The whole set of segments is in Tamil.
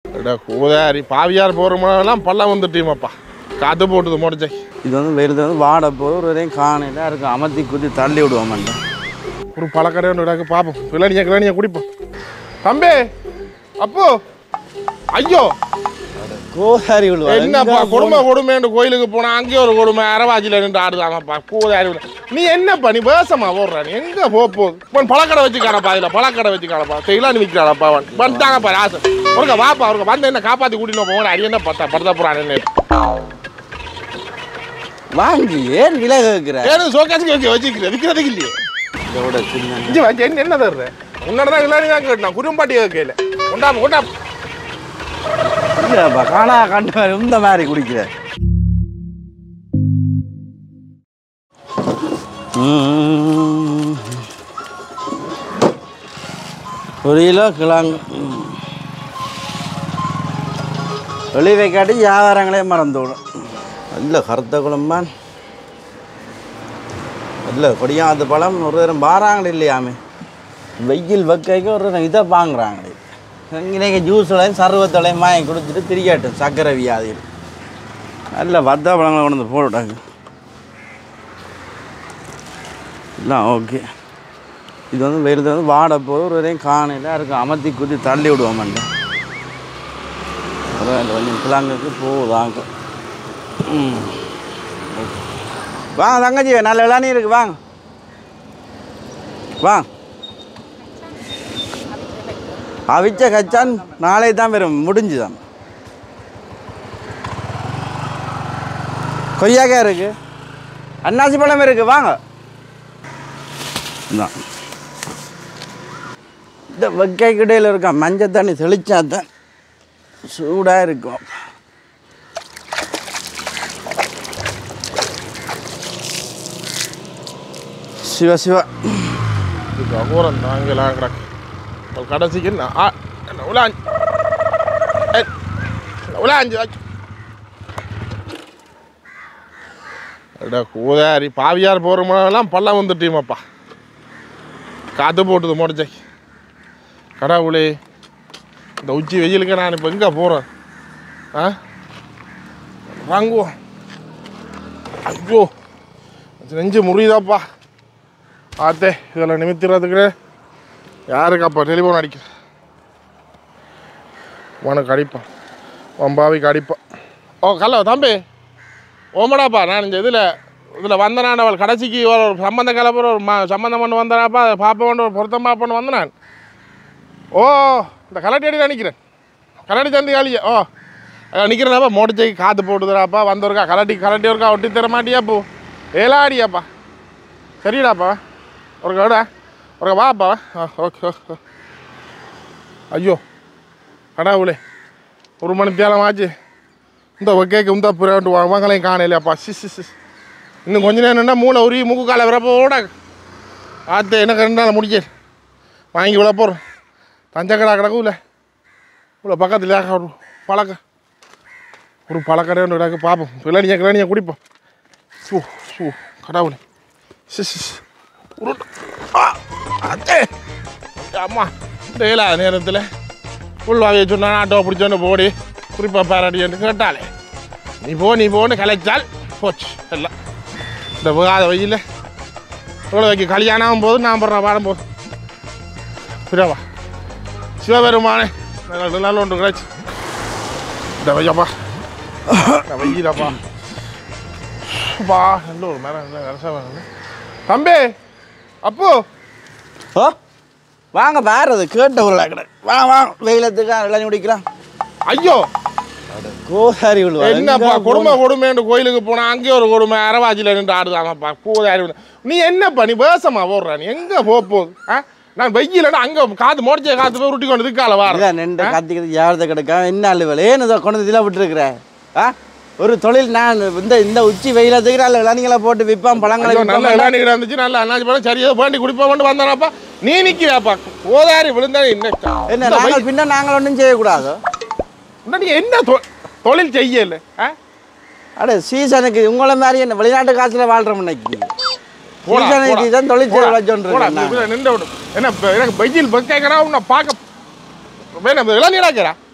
அட கூதாரி பாவியார் போகிறோமெல்லாம் பள்ளம் வந்துட்டீமாப்பா காத்து போட்டுது முடிச்சை இது வந்து வெறுது வந்து வாட போது ஒரு வரையும் காணையில் இருக்கும் அமர்த்தி குத்தி தள்ளி விடுவோம்டா ஒரு பழக்கடை ஒன்று கிடக்கு பார்ப்போம் கிளனிய கிளனிய குடிப்போம் தம்பி அப்போ ஐயோ கோதாரி விடுவா என்னப்பா கொடுமை கொடுமைன்னு கோயிலுக்கு போனா அங்கேயும் ஒரு கொடுமை அரவாச்சியில் நின்று ஆடுதாங்கப்பா கூதாரி விடு. நீ என்னப்பா நீ பேசமா ஓடுற நீ எங்க போ போகுது அவன் பழக்கடை வச்சு காணப்பா இதுல பழக்கடை வச்சு காணப்பா செய்யலான்னு விற்கிறானப்பா அவன் வந்துட்டாங்கப்பா ராசன் ஒருக்க வாப்பா அவருக்கு வந்து என்ன காப்பாத்தி கூட்டிட்டு போங்க அடி என்ன பத்தா படுத்த போறான் என்ன வாங்கி ஏன் விலை கேட்குற ஏன்னு சோக்காசுக்கு வச்சு வச்சுக்கிறேன் விற்கிறதுக்கு இல்லையே இதோட சின்ன இஞ்சி வச்சு என்ன என்ன தர்ற உன்னோட தான் இல்லாடி தான் கேட்டான் குடும்பாட்டி கேட்கல கொண்டாப்பா கொண்டா இல்லைப்பா காணா கண்டு மாதிரி இந்த மாதிரி குடிக்கிற ம். ஒரு கிலோ கிழங்கு ம். வெளியே காட்டி வியாபாரங்களே மறந்து விடும் இல்லை கருத்த குழம்பான் இல்லை கொடியாத்து பழம் ஒரு தரம் பாராங்களே இல்லையாமே வெயில் வைக்கைக்கு ஒரு தரம் இதை வாங்குறாங்களே இன்றைக்கி ஜூஸ்லையும் சர்வத்தலையும் வாங்கி குடிச்சிட்டு திரியாட்டும் சர்க்கரை வியாதியில் நல்ல வத்தா பழங்களை கொண்டு வந்து போட்டுட்டாங்க இல்லை ஓகே இது வந்து வெறுது வந்து வாட போது ஒரு வரையும் காணையில் இருக்கும் அமர்த்தி குத்தி தள்ளி விடுவோம்டா அதான் கொஞ்சம் கிழங்குக்கு போகுதாங்க ம் வாங்க தங்கச்சி நல்ல இளநீ இருக்கு வாங்க வாங்க அவிச்ச கச்சான் நாளை தான் வரும் முடிஞ்சுதான் கொய்யாக்காய் இருக்கு அன்னாசி பழம் இருக்கு வாங்க இந்தா. இந்த வெக்கை கடையில் இருக்க மஞ்சள் தண்ணி தெளிச்சா தான் சூடாக இருக்கும் சிவ சிவா இதுக்கு அகோரம் தாங்கலாம் கிடக்கு ஒரு கடைசிக்கு நான் ஆ என்ன உலாஞ்சி ஏய், என்ன உலாஞ்சி வச்சு அட கூதாரி பாவியார் போகிறோமெல்லாம் பள்ளம் வந்துட்டீமாப்பா காத்து போட்டுது முடிச்சை கடவுளே இந்த உச்சி வெயிலுக்கு நான் இப்போ எங்கே போகிறேன் ஆ வாங்குவோம் ஐயோ நெஞ்சு முறியுதாப்பா பார்த்தே இதில் நிமித்திறதுக்கு யாருக்கு அப்போ டெலிஃபோன் அடிக்க உனக்கு அடிப்பான் உன் பாவிக்கு அடிப்பான் ஓ கல்ல தம்பி ஓமடாப்பா நான் இந்த இதில் இதில் வந்தனான் அவள் கடைசிக்கு ஒரு சம்பந்த கிளப்புற ஒரு ம சம்பந்தம் பண்ண வந்தனாப்பா அதை பார்ப்போன்னு ஒரு பொருத்தம் பார்ப்போன்னு வந்த நான் ஓ இந்த கலட்டி அடி நினைக்கிறேன் கலட்டி தந்தி காலியா ஓ நிற்கிறதாப்பா மோடிச்சைக்கு காற்று போட்டுதுடாப்பா வந்தவருக்கா கலட்டி கலட்டி ஒருக்கா ஒட்டி தர மாட்டியா போ ஏலாடியாப்பா சரிடாப்பா ஒரு கடா ஒரு வாப்பா ஆ ஓகே ஓகே ஐயோ கடவுளே ஒரு மணி தேலம் ஆச்சு இந்த ஒக்கேக்கு இந்த புறாண்டு வாங்கலையும் காணலையாப்பா சி சி சி இன்னும் கொஞ்ச நேரம் நின்னா மூளை உருவி மூக்கு காலை வரப்போட ஆத்து எனக்கு ரெண்டு நாள் முடிக்க வாங்கி விட போகிறோம் தஞ்சக்கடா கிடக்கும் இல்லை இவ்வளோ பக்கத்தில் ஒரு பழக்க ஒரு பழக்கடை ஒன்று கிடக்கு பார்ப்போம் கிளனிய கிளனிய குடிப்போம் சூ சூ கடவுளே சி சி சி. உருட்டு ஆ, அத்தே. அம்மா இந்த இயலாத நேரத்தில் புல்வாவியை சொன்னா ஆட்டோ பிடிச்சோன்னு போடி குறிப்பாக பாராட்டின்னு கேட்டாலே நீ போ நீ போன்னு கலைச்சால் போச்சு எல்லாம் இந்த விகாத வெயில்ல இவ்வளோ வைக்க கல்யாணம் போது நான் படுற பாடம் போது பிறவா சிவபெருமானே நல்ல நல்ல ஒன்று கிடச்சி இந்த வையப்பா இந்த வெயிலப்பா பா நல்ல ஒரு நேரம் நல்ல கரசா வேணும் தம்பி அப்பு ஓ வாங்க வேறு அது கேட்ட ஒரு கடை வாங்க வாங்க வெயிலத்துக்கு இளநீ குடிக்கலாம் ஐயோ கோதாரி விழுவா என்னப்பா கொடுமை கொடுமைன்னு கோயிலுக்கு போனா அங்கேயும் ஒரு கொடுமை அரவாச்சியில் நின்று ஆடுதாமப்பா பூதாரி விடு. நீ என்னப்பா நீ பேசமா போடுற நீ எங்க போக போகுது ஆ நான் வெயிலடா அங்க காத்து மோடிச்ச காத்து போய் உருட்டி கொண்டு இதுக்கால வார இல்லை நின்று கத்திக்கிறது யாரத கிடக்கா என்ன அழுவல் ஏன்னு இதை கொண்டு வந்து இதில் விட்டுருக்குற ஆ ஒரு தொழில் நான் இந்த இந்த உச்சி வெயிலத்துக்கு நல்ல இளநிகளை போட்டு விற்பான் பழங்களை ஐயோ, நல்ல விற்பான் இளநீர் இருந்துச்சு நல்ல அண்ணாச்சி பழம் சரியா வேண்டி குடிப்பா கொண்டு வந்தானப்பா நீ நிக்கிறாப்பா பூதாரி விழுந்தா என்ன என்ன இந்த நாங்கள் பின்ன நாங்கள் ஒன்றும் செய்யக்கூடாது வெயில் நீ என்ன தொ- தொழில் செய்யல ஆ அட சீசனுக்கு உங்களை மாதிரி என்ன வெளிநாட்டு காசுல வாழ்கிறோம் இன்னைக்கு போடா, சீசனுக்கு போடா. தான் தொழில் போடா, செய்ய போடா, வச்சோன்னு இப்படி நின்று விடு. என்ன இப்ப எனக்கு வெயில் பக்கைக்கிறா உன்னை பார்க்க வேணும் இளநீராக்கிறா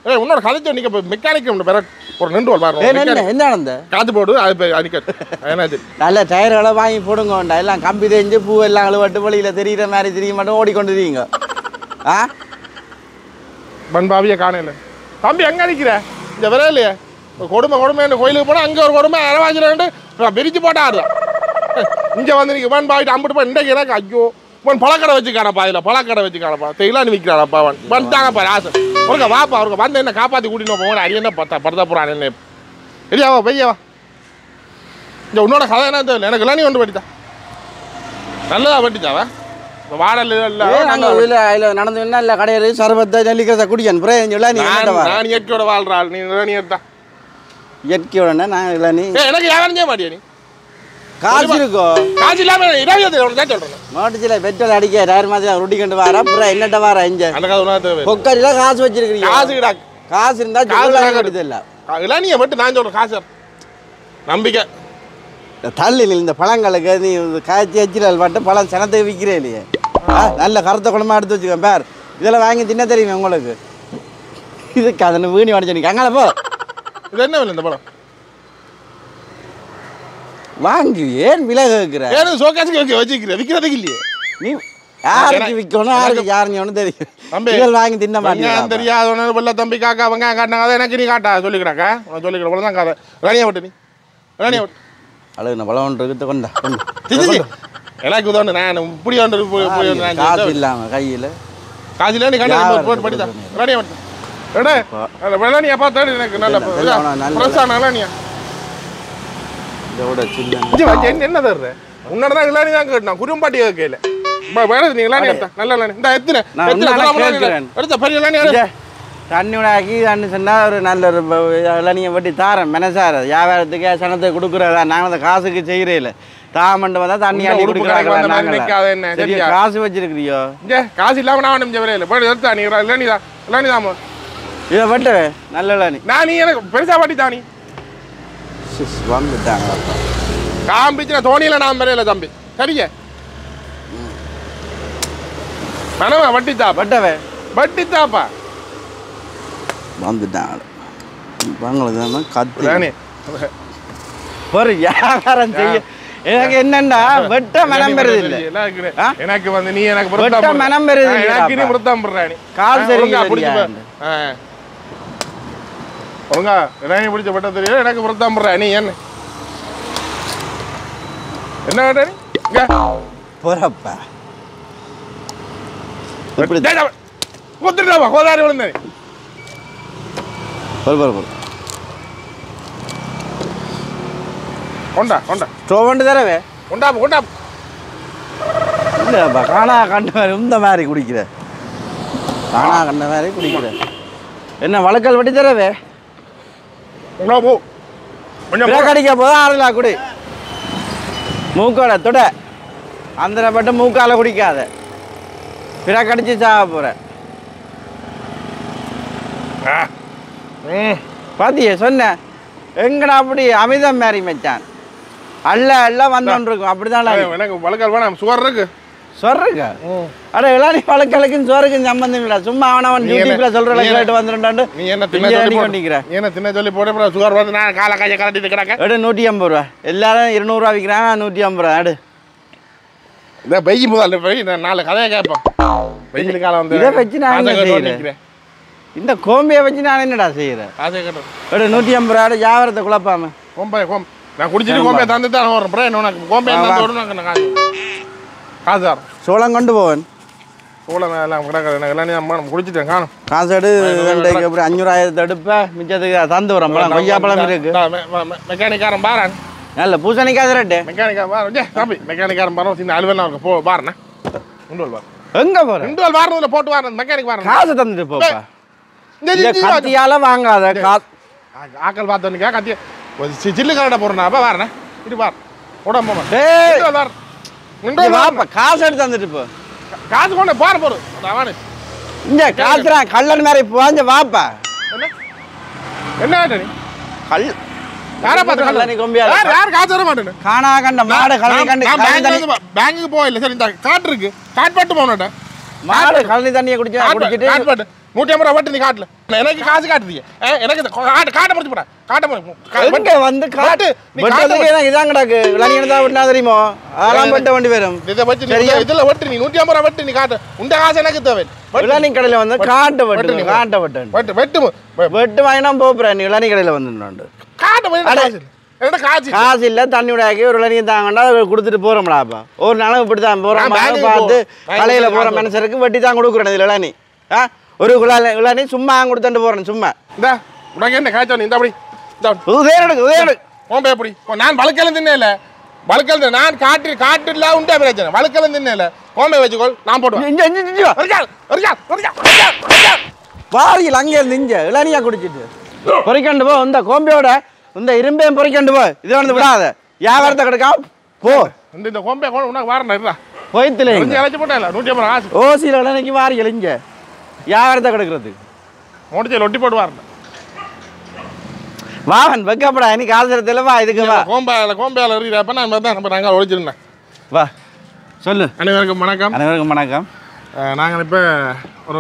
ஏய் உன்னோட கதைச்சு நிக்க மெக்கானிக் வேற ஒரு நின்று ஏ பாரு என்ன என்ன நடந்த காத்து போடு அது போய் அடிக்க என்னாச்சு நல்ல டயர்களை வாங்கி போடுங்க வேண்டாம் எல்லாம் கம்பி தெரிஞ்சு பூ எல்லாம் அழுவட்டு வழியில் தெரியுற மாதிரி தெரிய மட்டும் ஓடிக்கொண்டு இருக்கீங்க ஆ பண்பாவிய காணையில தம்பி எங்க நிக்கிற இந்த விர இல்லையே ஒரு கொடுமை கொடுமை கோயிலுக்கு போனா அங்க ஒரு கொடுமை அரவாஞ்சிட்டு பிரிச்சு போட்டாரு இங்க வந்து நீங்க பண் பாவிட்டு அம்பிட்டு போய் இன்றைக்கு எனக்கு ஐயோ உன் பழக்கடை வச்சு காணப்பா இதுல பழக்கடை வச்சு காணப்பா தெரியலான்னு விற்கிறானப்பா அவன் வந்துட்டாங்கப்பா ராசு ஒருக்க வாப்பா அவருக்கு வந்து என்ன காப்பாத்தி கூட்டிட்டு போவோம் அடி என்ன பத்தா படுத்த போறான் என்ன பெரியவா பெரியவா இந்த உன்னோட கதை என்ன தெரியல எனக்கு எல்லாம் நீ ஒன்று வெட்டித்தா நல்லதா வெட்டிச்சாவா இந்த வாடல் இல்லை ஏ நாங்கள் இதில் அதில் நடந்து வேணா இல்லை கடையில் சர்பத்தை நெல்லிக்கிறத குடிக்கணும் பிரேம் இல்லை நீ நான் என்னட்ட வர நான் இயற்கையோட வாழ்ற ஆள் நீ நீ எடுத்தா இயற்கையோட நான் இல்லை நீ ஏய் எனக்கு வியாபாரம் செய்ய மாட்டியா நீ காசு இருக்கோ காசு இல்லாம இருபது உனக்கு தான் சொல்றேன் மோட்டச்சில் பெட்ரோல் அடிக்க டயர் மாதிரி ரொட்டி கண்டு வர அப்புறம் என்னட்ட வர இங்க அந்த காசு உனக்கு தேவை பொக்கரியில் காசு வச்சிருக்கிறீங்க காசு கிடா காசு இருந்தா காசு ஜோலாக கேக்குது. கட்டுது இல்லை இளநியை மட்டும் நான் சொல்றேன் காசு நம்பிக்கை தள்ளி நில்லு, இந்த பழங்களுக்கு நீ காய்ச்சி வச்சிடல் மட்டும் பழம் சனத்துக்கு விற்கிறே இல்லையே ஆ, நல்ல கருத்த குழம்பா எடுத்து வச்சுக்கோ பேர் இதெல்லாம் வாங்கி தின்ன தெரியுமே உங்களுக்கு இதுக்கு அதனை வீணி வடிச்சு நீ அங்கே போ இது என்ன வேலை இந்த படம் வாங்கி ஏன் விலை கேட்குற ஏன் சோகாசுக்கு வைக்க வச்சுக்கிற விற்கிறதுக்கு இல்லையே நீ யாருக்கு விற்கணும் யாருக்கு யாருன்னு ஒன்றும் தெரியும் தம்பி, இதெல்லாம் வாங்கி தின்ன வெங்காயம் மாட்டேன் தெரியாது ஒன்று வெள்ள தம்பி காக்கா வெங்காயம் காட்டினா அதை எனக்கு நீ காட்டா சொல்லிக்கிறாக்கா நான் சொல்லிக்கிறேன் இவ்வளோ கதை இளநியை விட்டு நீ இளநியை விட்டு அழுகுன பழம் ஒன்று இருக்குது கொண்டா கொண்டு திஜி எனக்கு உதவு நான் இப்படி ஒன்று இப்படி இப்படி ஒன்று நான் காசு செய்தேன். இல்லாமல் கையில் காசில நீ கண்டு வியாபாரத்துக்கு போட்டு படித்தா போடுறது. இளநியை விட்டு எடே அந்த வெள்ளனியை பார்த்தா எனக்கு நல்ல இல்ல, இல்ல, அவன நல்ல- ஃப்ரெஷ்ஷான இளநியா இதோட சின்ன இஞ்சி வச்சு என்ன என்ன தருது உன்னோட தான் இளநீ தான் கேட்டான் குறும்பாட்டி கேட்கல வேணும் நீ இளநீ எடுத்தா நல்ல இளநீ இந்த எத்தனை நான் எத்தனை உன்னால பலாப்பழம் இளநீ? கேட்கிறேன். எடுத்த பெரிய இளநீ எடு. இங்க, தண்ணி உடாக்கி தண்ணி சொன்னா ஒரு நல்ல ஒரு ப- இளநியை வெட்டி தாரேன் மெனசார வியாபாரத்துக்கு சனத்துக்கு கொடுக்குறதா நாங்கள் அந்த காசுக்கு செய்கிறே இல்லை தாமண்டு வந்தால் தண்ணி உன்னை அள்ளி உடுப்பு கடைக்கு கொடுக்குறாங்களா வந்த மாதிரி நிக்காத என்ன, நாங்களா சரியா சரியா? காசு வச்சிருக்கிறியோ இங்க காசு இல்லாம நான் ஒன்றும் வரையில போய் எடுத்தா நீ இளநீ தான் இளநீ தான் மோ. இதை வெட்டவே நல்ல இளநி நான் நீ எனக்கு பெருசா பாட்டி தானி சிஸ், வந்துட்டாங்களா காம்பிச்சு நான் தோணியில நான் வரையில தம்பி சரிங்க மனவா வட்டி தாப்பா வெட்டவே வட்டி தாப்பா வந்துட்டாங்க வாங்களுக்கு தான் கத்தி இளநீ ஒரு வியாபாரம் செய்ய எனக்கு என்னண்டா வெட்ட மனம் பெறுது இல்லை எனக்கு ஆ? எனக்கு வந்து நீ எனக்கு வெட்ட விருத்தம் போடு. மனம் பெறுது ஆ, எனக்கு நீ இல்லையாப்பா. விருத்தம் போடுறா நீ கால் ஆ, சரி ஒழுங்கா பிடிச்சு இல்லையா? போ. ஆ. ஒழுங்கா இளநீ பிடிச்ச பட்ட தெரியும் எனக்கு விருத்தம் போடுறா நீ என்ன என்ன கேட்ட நீ இங்க. போறப்பா இப்படி டேய், டேய், குத்துட்டாப்பா கோதாரி விழுந்த நீ பொறு பொறு பொறு கொண்டா கொண்டா ஸ்டோவ் கொண்டு தரவே கொண்டா கொண்டா இல்லைப்பா காணா கண்ட மாதிரி இந்த மாதிரி குடிக்கிற காணா கண்ட மாதிரி குடிக்கிற என்ன வழக்கல் வட்டி தரவே கொண்டா போ கொஞ்சம் போ. பிரேக் அடிக்க போதும் ஆறுலா குடி மூக்கோட தொட அந்தரப்பட்டு மூக்கால குடிக்காத பிரேக் அடிச்சு சாக போற ஆ. ம். பாத்தியே சொன்னேன் எங்கடா அப்படி அமிதம் மாறி மச்சான் அல்ல அல்ல வந்தோன் இருக்கும் அப்படிதான் ஏய், எனக்கு வழக்கல் வேணாம் சுகர் இருக்கு சொல்றங்க அட இளானி வழக்கலுக்கும் சோறுக்கும் சம்பந்தம் இல்ல சும்மா அவன் அவன் நீ என்ன- யூடியூப்ல சொல்ற நீ என்ன- கேட்டு வந்துட்டாண்டு நீ என்ன தின்ன சொல்லி போட்டு நீ என்ன தின்ன சொல்லி போட்டு அப்புறம் சுகர் வந்து நான் காலை கையை கலட்டிட்டு கிடக்க எடு நூற்றி ஐம்பது ரூபா எல்லாரும் இருநூறுவா விற்கிறாங்க நூற்றி ஐம்பது ரூபா எடு இதை வெய்ய முதல்ல போய் நான் நாலு கதையை கேட்பேன் வெயில் காலம் வந்து இதை வச்சு நான் என்ன காசை கேட்டு செய்யறேன்? நிக்கிறேன். இந்த கோம்பியை வச்சு நான் என்னடா செய்யறேன் காசை கேட்டோம் எடு நூற்றி ஐம்பது ரூபா எடு வியாபாரத்தை குழப்பாம கோம்பை கோம் நான் குடிச்சிட்டு கோம்பை தந்து தான் வரும் அப்புறம் என்ன உனக்கு கோம்பை வா, தந்து வா. விடணும் எனக்கு காசு காசு தரோம் சோளம் கொண்டு போவேன் சோளம் எல்லாம் கிடக்குது எனக்கு எல்லாம் அம்மா நம்ம குடிச்சிட்டேன் காணும் காசு எடு ரெண்டைக்கு அப்புறம் அஞ்சூறாயிரத்தை எடுப்ப மிச்சத்துக்கு தந்து வரேன் பழம் கொய்யா பழம் இருக்கு மெக்கானிக்காரன் பாரன் நல்ல பூசணிக்காய் ரேட்டு மெக்கானிக்கா பாரு ஏ தம்பி மெக்கானிக்காரன் பாரு சின்ன அலுவலாம் இருக்கு போ பாருண்ணே ரெண்டு வால் பாரு எங்க போற ரெண்டு வால் வாரத்தில் போட்டு வாரன் மெக்கானிக் வாரன் காசு தந்துட்டு போப்பா இந்த இந்த இந்த- இந்த- கத்தியால வாங்காத காசு ஆ- ஆக்கள் பார்த்தோன்னுக்கா கத்தி ஒரு சி- சில்லு கரண்டை போடுறா அப்போ வாரண்ணே இது பார் உடம்பு போமா ஏய் ரெண்டு வால் வார் ரெண்டு இங்க வால் வார் வாப்பா காசு எடுத்து தந்துட்டு போ காசு கொண்டு பாரு போடு அவனு இங்க காசுறான் கள்ளன் மாதிரி போஞ்ச வாப்பா என்ன என்ன கேட்ட நீ கல் யாரை பார்த்து கள்ளனி கொம்பியா யார் யார் காசு தர மாட்டேன்னு காணா கண்ட மாடு கழனி கண்டு கழனி தண்ணி பேங்குக்கு போகல சரி இந்த காட்டு இருக்கு காட் பாட்டு போனேன் மாடு கழனி தண்ணியை குடிச்சு குடிச்சிட்டு காட் பாட்டு நூற்றி ஐம்பது ரூபா வெட்டு நீ காட்டல எனக்கு காசு காட்டுதிய எனக்கு இந்த காட்டு காட்ட முடிச்சு போட காட்ட முடிச்சு எங்க வந்து காட்டு நீ வெட்டதுக்கு எனக்கு இதான் கிடக்கு இளநீ தான் விட்டுனா தெரியுமோ அதெல்லாம் வெட்ட வேண்டி வரும் இதை வச்சு நீ சரியா? இதுல வெட்டு நீ நூற்றி ஐம்பது ரூபா வெட்டு நீ காட்டு உண்ட காசு எனக்கு தேவை வெட்டு. இளநீ கடையில் வந்து காட்ட வெட்டு வெட்டு நீ. காட்ட வெட்டு வெட்டு வெட்டு வெ- வெட்டு வாங்கினா போப்புறேன் நீ இளநீ கடையில் வந்து காட்ட போய் அட. காசு இல்லை. என்ன காசு இல்லை. காசு இல்லை தண்ணி விடாக்கி ஒரு இளநீ தாங்கண்டா அதை கொடுத்துட்டு போகிறோம்டாப்பா ஒரு நாளும் இப்படி தான் போகிறோம் நான் பேங்குக்கு பார்த்து போ- கலையில் பேங்குக்கு போகிற காசு மனுஷருக்கு வெட்டி தான் கொடுக்குறேன் இதில் இளநீ ஆ ஒரு குழாய் இளநீ சும்மா கொடுத்துட்டு போகிறேன் சும்மா இந்தா உனக்கு என்ன காய்ச்சல் நீ இந்த அப்படி இந்த உதயம் எடுக்கு உதயம் எடுக்கு ஓம்பே எப்படி ஓ, நான் வழுக்கலம் தின்னேல வழுக்கல் தின்ன- நான் காட்டு காட்டுல உண்டே பிரச்சனை வழுக்கலம் தின்னேல ஓம்பே வச்சுக்கோள் நான் போடுவேன் இங்க இங்க இங்க வா. ஒரிஜால் ஒரிஜால் ஒரிஜால் ஒரிஜால் ஒரிஜால் வாரியில் அங்கே இருந்து இங்க இளநியா குடிச்சிட்டு பொறிக்கண்டு போ இந்த கோம்பையோட இந்த இரும்பையும் பொறிக்கண்டு போ இதை வந்து விடாத வியாபாரத்தை கிடக்காம போ இந்த இந்த கோம்பே கூட உனக்கு வாரண்டா இருடா போய்த்துல கொஞ்சம் இழைச்சி போட்டேன் நூற்றி ஐம்பது காசு ஓசியில் இளநிக்கு வாரியில் இங்க வியாபாரத்தை கிடக்கிறது முடிச்சு ஒட்டி போட்டு வாரண்டா வாகன் வைக்கப்படா இன்னைக்கு அவசரத்தில் வா இதுக்கு வா கோம்பால கோம்பால இருக்கிறப்ப நான் தான் நம்ம நாங்கள் ஒழிச்சிருந்தேன் வா சொல்லு அனைவருக்கும் வணக்கம் அனைவருக்கும் வணக்கம் அஹ், நாங்கள் இப்போ ஒரு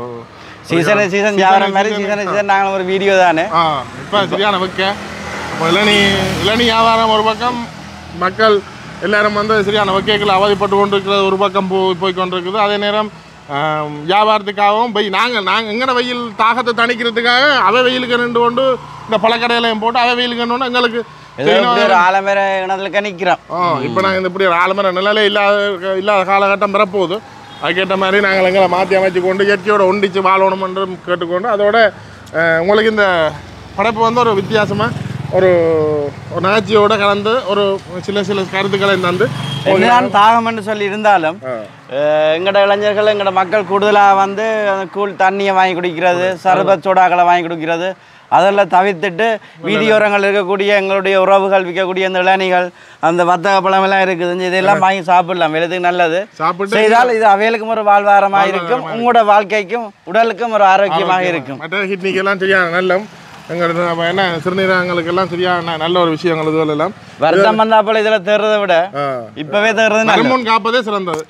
சீசன் சீசன் வியாபாரம் மாதிரி சீசன் சீசன் நாங்களும் ஒரு வீடியோ தானே ஆ இப்போ சரியான வைக்க இப்போ இளநீ இளநீ வியாபாரம் ஒரு பக்கம் மக்கள் எல்லாரும் வந்து சரியான வைக்கைகள் அவதிப்பட்டு கொண்டிருக்கிறது ஒரு பக்கம் போய் போய் கொண்டிருக்குது அதே நேரம் ஆம், வியாபாரத்துக்காகவும் போய் நாங்கள் நாங்கள் எங்கட வெயில் தாகத்தை தணிக்கிறதுக்காக அவை வெயிலுக்கு நின்று கொண்டு இந்த பழக்கடையிலையும் போட்டு அவை வெயிலுக்கு நின்று கொண்டு ஏதோ இப்படி எங்களுக்கு ஒரு ஆலமர இனத்தில் நிற்கிறோம் ஆ இப்போ நாங்கள் இந்த இப்படி ஒரு ஆலமர நிலையில இல்லாத இல்லாத காலகட்டம் வரப்போகுது அதுக்கேற்ற மாதிரி நாங்கள் எங்களை மாற்றி அமைச்சு கொண்டு இயற்கையோட ஒண்டிச்சு வாழணும் என்றும் கேட்டுக்கொண்டு அதோட அஹ், உங்களுக்கு இந்த படைப்பு வந்து ஒரு வித்தியாசமாக ஒரு ஒரு நகைச்சியோட கலந்து ஒரு சில சில கருத்துக்களை தந்து என்னதான் தாகம்னு சொல்லி இருந்தாலும் ஆ. அஹ் எங்கட இளைஞர்கள் எங்கட மக்கள் கூடுதலாக வந்து அந்த கூழ் தண்ணியை வாங்கி குடிக்கிறது சர்பத் சோடாக்களை வாங்கி குடிக்கிறது அதெல்லாம் தவிர்த்துட்டு வீதியோரங்கள் இருக்கக்கூடிய எங்களுடைய உறவுகள் விற்கக்கூடிய இந்த இளநிகள் அந்த வத்தக பழமெல்லாம் இருக்குது இதெல்லாம் வாங்கி சாப்பிடலாம் வெளுத்துக்கு நல்லது சாப்பிட்டு செய்தால் இது அவைகளுக்கும் ஒரு வாழ்வாரமாக இருக்கும் உங்களோட வாழ்க்கைக்கும் உடலுக்கும் ஒரு ஆரோக்கியமாக இருக்கும் மற்ற கிட்னிக்கெல்லாம் சரியான நல்ல எங்களுக்கு நம்ம என்ன சிறுநீரகங்களுக்கெல்லாம் சரியான நல்ல ஒரு விஷயங்கள் இதுவெல்லாம் எல்லாம் வருத்தம் வந்தா போல இதில் தேர்றதை விட ஆ. இப்பவே தேர்றது நல்லது நல்முன் காப்பதே சிறந்தது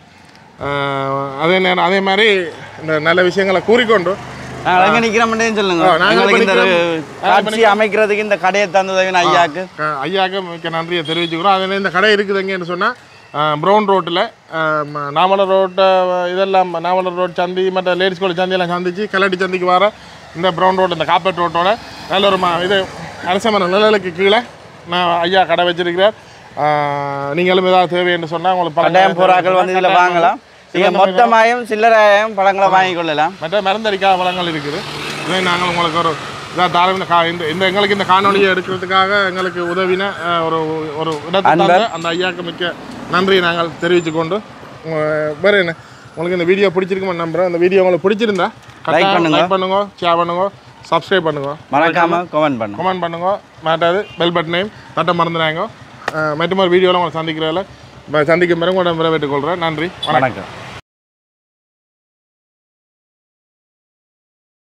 அஹ், அதே நேரம் அதே மாதிரி இந்த நல்ல விஷயங்களை கூறிக்கொண்டு நாங்கள் எங்க நிக்கிறோம்னு சொல்லுங்க ஆ, நாங்க எங்களுக்கு இந்த இப்ப ஒரு நிக்கிறோம். காட்சி அமைக்கிறதுக்கு இந்த கடையை தந்ததுக்கு ஐயாக்கு க- ஐயாக்கு மிக்க நன்றியை தெரிவிச்சுக்கிறோம் அதில் இந்த கடை இருக்குது எங்கேன்னு சொன்னால் ப்ரௌன் ரோட்டில் நாமலர் ரோட்டை இதெல்லாம் நாமலர் ரோட் சந்தி மற்ற லேடிஸ் கோயில் சந்தியெல்லாம் சந்திச்சு கல்லடி சந்திக்கு வர இந்த ப்ரௌன் ரோடு இந்த காப்பேட் ரோட்டோட நல்ல ஒரு ம- இது அரசமர நிழலுக்கு கீழே நான் ஐயா கடை வச்சிருக்கிறார் அஹ், நீங்களும் ஏதாவது தேவை என்று சொன்னால் உங்களுக்கு பல கட்டாயம் போராக்கள் வந்து இதில் வாங்கலாம் நீங்கள் மொத்தமாயும் சில்லறையாயும் பழங்களை வாங்கி கொள்ளலாம் மற்ற மருந்தடிக்காத பழங்கள் இருக்குது இதை நாங்கள் உங்களுக்கு ஒரு இதாக தாரம் இந்த கா இந்த இந்த எங்களுக்கு இந்த காணொலியை எடுக்கிறதுக்காக எங்களுக்கு உதவின அஹ், ஒரு ஒரு இடத்தை தந்த அந்த ஐயாக்கு மிக்க நன்றியை நாங்கள் தெரிவித்து கொண்டு உங்க- வேறு என்ன உங்களுக்கு இந்த வீடியோ பிடிச்சிருக்குமா நம்புறேன் அந்த வீடியோ உங்களுக்கு பிடிச்சிருந்தா Like பண்ணுங்க. லைக் பண்ணுங்க ஷேர் பண்ணுங்க சப்ஸ்கிரைப் பண்ணுங்க மறக்காம கமெண்ட் பண்ணுங்க கமெண்ட் பண்ணுங்க மாட்டாது பெல் பட்டனையும் தட்ட மறந்துடாங்க மற்றும் ஒரு வீடியோவில் உங்களை சந்திக்கிறதில்ல சந்திக்கும் பிறகு உங்களை வரவேற்றுக் கொள்கிறேன் நன்றி வணக்கம் வணக்கம்